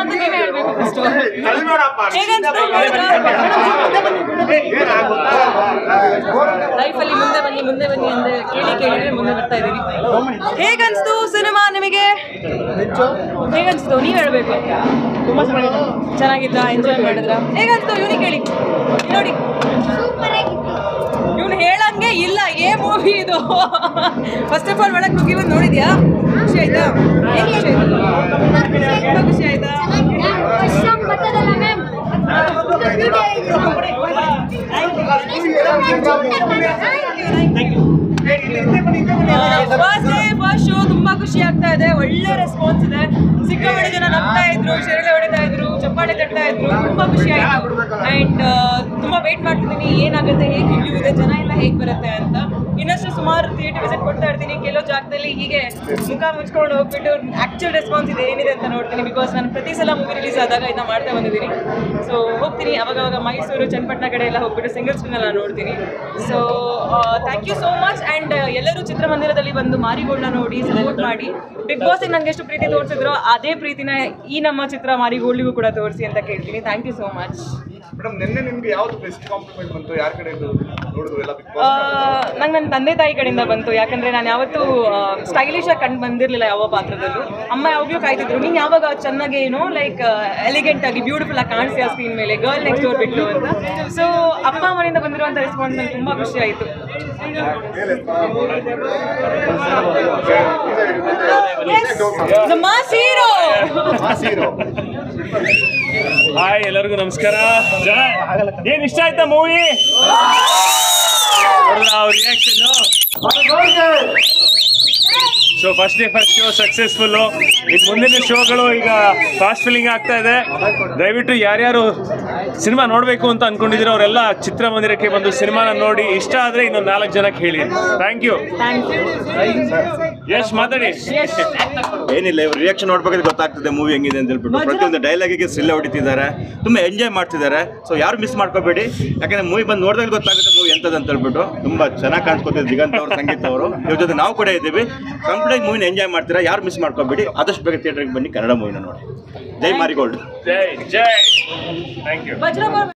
ಅಂತ ನೀವೇ ಹೇಳ್ಬೇಕು ಫಸ್ಟ್ ಲೈಫಲ್ಲಿ ಮುಂದೆ ಬನ್ನಿ ಮುಂದೆ ಬನ್ನಿ ಅಂದ್ರೆ ಕೇಳಿ ಕೇಳಿದ್ರೆ ಮುಂದೆ ಬರ್ತಾ ಇದೀವಿ ಹೇಗನ್ಸ್ತು ಸಿನಿಮಾ ನಿಮಗೆ ಹೇಗನ್ಸ್ತು ನೀವ್ ಹೇಳ್ಬೇಕು ಚೆನ್ನಾಗಿತ್ತ ಎಂಜಾಯ್ ಮಾಡಿದ್ರ ಹೇಗನ್ಸ್ತು ಇವನಿಗೆ ಕೇಳಿ ಇಲ್ಲಿ ನೋಡಿ ಇವನು ಹೇಳಂಗೆ ಇಲ್ಲ ಏ ಮೂವಿ ಇದು ಫಸ್ಟ್ ಆಫ್ ಆಲ್ ಒಳಗೆ ನುಗ್ಗಿ ಬಂದು ನೋಡಿದ್ಯಾ ಖುಷಿ ಆಯ್ತಾ ಏನ್ ಖುಷಿ ಆಯ್ತಾ ತುಂಬಾ ಖುಷಿ ಆಯ್ತಾ ಫಸ್ಟ್ ಡೇ ಫಸ್ಟ್ ಶೋ ತುಂಬಾ ಖುಷಿ ಆಗ್ತಾ ಇದೆ ಒಳ್ಳೆ ರೆಸ್ಪಾನ್ಸ್ ಇದೆ ಸಿಕ್ಕಾಪಟ್ಟೆ ಜನ ನಗ್ತಾ ಇದ್ರು ಶರಳೆ ಹೊಡಿತಾ ಇದ್ರು ಚಪ್ಪಾಳೆ ತಟ್ತಾ ಇದ್ರು ತುಂಬಾ ಖುಷಿ ಆಯ್ತು ಅಂಡ್ ತುಂಬಾ ವೇಟ್ ಮಾಡ್ತಿದ್ದೀನಿ ಏನಾಗುತ್ತೆ ಹೇಗೆ ರಿವ್ಯೂ ಇದೆ ಜನ ಎಲ್ಲ ಹೇಗೆ ಬರುತ್ತೆ ಅಂತ ಇನ್ನಷ್ಟು ಸುಮಾರು ಥಿಯೇಟರ್ ವಿಸಿಟ್ ಕೊಡ್ತಾ ಇರ್ತೀನಿ ಕೆಲವು ಜಾಗದಲ್ಲಿ ಹೀಗೆ ಮುಖ ಮುಚ್ಕೊಂಡು ಹೋಗ್ಬಿಟ್ಟು ಆಕ್ಚುಲ್ ರೆಸ್ಪಾನ್ಸ್ ಇದೆ ಏನಿದೆ ಅಂತ ನೋಡ್ತೀನಿ ಬಿಕಾಸ್ ನಾನು ಪ್ರತಿ ಸಲ ಮೂವಿ ರಿಲೀಸ್ ಆದಾಗ ಇದನ್ನ ಮಾಡ್ತಾ ಬಂದಿದ್ದೀನಿ ಸೊ ಹೋಗ್ತೀನಿ ಅವಾಗ ಅವಾಗ ಮೈಸೂರು ಚನ್ನಪಟ್ಟಣ ಕಡೆ ಎಲ್ಲ ಹೋಗ್ಬಿಟ್ಟು ಸಿಂಗಲ್ ಸ್ಕ್ರೀನ್ ಎಲ್ಲ ನೋಡ್ತೀನಿ so thank you so much and ಎಲ್ಲರೂ ಚಿತ್ರಮಂದಿರದಲ್ಲಿ ಬಂದು ಮಾರಿಗೋಲ್ಡ್ನ ನೋಡಿ ಸಪೋರ್ಟ್ ಮಾಡಿ ಬಿಗ್ ಬಾಸ್ ನಂಗೆ ಎಷ್ಟು ಪ್ರೀತಿ ತೋರಿಸಿದ್ರು ಅದೇ ಪ್ರೀತಿನ ಈ ನಮ್ಮ ಚಿತ್ರ ಮಾರಿಗೋಲ್ಡ್ಗೂ ಕೂಡ ತೋರಿಸಿ ಅಂತ ಕೇಳ್ತೀನಿ thank you so much madam ನಿನ್ನೆ ನಿಮ್ಗೆ ಯಾವ್ದು ಬೆಸ್ಟ್ ಕಾಂಪ್ಲಿಮೆಂಟ್ ಬಂತು ಯಾರ ಕಡೆ ನೋಡಿದ್ರು ಎಲ್ಲ ಬಿಗ್ ನಂಗೆ ನನ್ನ ತಂದೆ ತಾಯಿ ಕಡೆಯಿಂದ ಬಂತು ಯಾಕಂದ್ರೆ ನಾನು ಯಾವತ್ತೂ ಸ್ಟೈಲಿಶ್ ಆಗಿ ಕಂಡು ಬಂದಿರಲಿಲ್ಲ ಯಾವ ಪಾತ್ರದಲ್ಲೂ ಅಮ್ಮ ಯಾವಾಗಲೂ ಕಾಯ್ತಿದ್ರು ನೀನು ಯಾವಾಗ ಚೆನ್ನಾಗಿ ಏನೋ ಲೈಕ್ ಎಲಿಗೆಂಟ್ ಆಗಿ ಬ್ಯೂಟಿಫುಲ್ ಆಗಿ ಕಾಣಿಸ್ತೀಯ ಸ್ಕ್ರೀನ್ ಮೇಲೆ ಗರ್ಲ್ ನೆಕ್ಸ್ಟ್ ಡೋರ್ ಬಿಟ್ಟು ಅಂತ ಸೊ ಅಪ್ಪ ಅಮ್ಮನಿಂದ ಬಂದಿರುವಂಥ ರೆಸ್ಪಾನ್ಸ್ ನಂಗೆ ತುಂಬ ಖುಷಿ ಆಯಿತು ಮಾಸ್ ಹೀರೋ ಹಾಯ್ ಎಲ್ಲರಿಗೂ ನಮಸ್ಕಾರ ಜನ ಏನ್ ಇಷ್ಟ ಆಯ್ತಾ movie reaction so first day first show successful ಇನ್ನು ಮುಂದಿನ ಶೋಗಳು ಈಗ ಫಾಸ್ಟ್ ಫಿಲ್ಲಿಂಗ್ ಆಗ್ತಾ ಇದೆ ದಯವಿಟ್ಟು ಯಾರ್ಯಾರು ಸಿನಿಮಾ ನೋಡಬೇಕು ಅಂತ ಅನ್ಕೊಂಡಿದ್ದೀರೋ ಅವರೆಲ್ಲ ಚಿತ್ರಮಂದಿರಕ್ಕೆ ಬಂದು ಸಿನಿಮಾನ ನೋಡಿ ಇಷ್ಟ ಆದರೆ ಇನ್ನೊಂದು ನಾಲ್ಕು ಜನಕ್ಕೆ ಹೇಳಿ thank you thank you Yash ಮಾತಾಡಿ ಏನಿಲ್ಲ ಇವ್ರು ರಿಯಾಕ್ಷನ್ ನೋಡ್ಬೇಕಾದ್ರೆ ಗೊತ್ತಾಗ್ತದೆ ಮೂವಿ ಹೆಂಗಿದೆ ಅಂತ ಹೇಳ್ಬಿಟ್ಟು ಪ್ರತಿಯೊಂದು ಡೈಲಾಗಿಗೆ ಸಿಲ್ಲ ಹೊಡಿತಿದ್ದಾರೆ ತುಂಬ ಎಂಜಾಯ್ ಮಾಡ್ತಿದ್ದಾರೆ ಸೊ ಯಾರು ಮಿಸ್ ಮಾಡ್ಕೋಬೇಡಿ ಯಾಕಂದ್ರೆ ಮೂವಿ ಬಂದು ನೋಡಿದಾಗ ಗೊತ್ತಾಗುತ್ತೆ ಮೂವಿ ಎಂತದ್ದು ಅಂತ ಹೇಳ್ಬಿಟ್ಟು ತುಂಬ ಚೆನ್ನಾಗಿ ಕಾಣಿಸ್ಕೊತಿದ್ರು ದಿಗಂತ್ ಅವರು ಸಂಗೀತ ಅವರು ಇವ್ರ ಜೊತೆ ನಾವು ಕೂಡ ಇದ್ದೀವಿ ಕಂಪ್ಲೀಟ್ ಮೂವಿನ ಎಂಜಾಯ್ ಮಾಡ್ತೀರಾ ಯಾರು ಮಿಸ್ ಮಾಡ್ಕೋಬೇಡಿ ಆದಷ್ಟು ಬೇಗ ಥಿಯೇಟ್ರಿಗೆ ಬನ್ನಿ ಕನ್ನಡ ಮೂವಿನ ನೋಡಿ ಜೈ ಮಾರಿಗೋಲ್ಡ್ ಜೈ ಜೈ ಥ್ಯಾಂಕ್ ಯು ವಜ್ರಮ್ಮ